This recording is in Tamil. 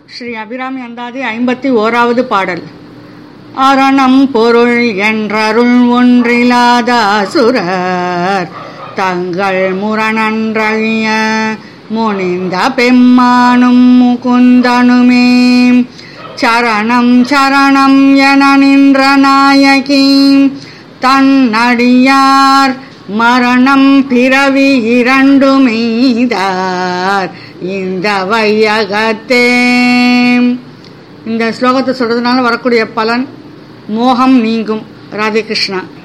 ஸ்ரீ அபிராமி அந்தாதி ஐம்பத்தி ஓராவது பாடல் அரணம் பொருள் என்றருள் ஒன்றிலாத அசுரர் தங்கள் முரணன்றழிய முனிந்த பெம்மானும் முகுந்தனுமே சரணம் சரணம் என நின்ற நாயகி தன்னடியார் மரணம் பிறவி இரண்டு மீதார் இந்த வையகத்தே இந்த ஸ்லோகத்தை சொல்றதுனால வரக்கூடிய பலன் மோகம் நீங்கும் ராதே கிருஷ்ணா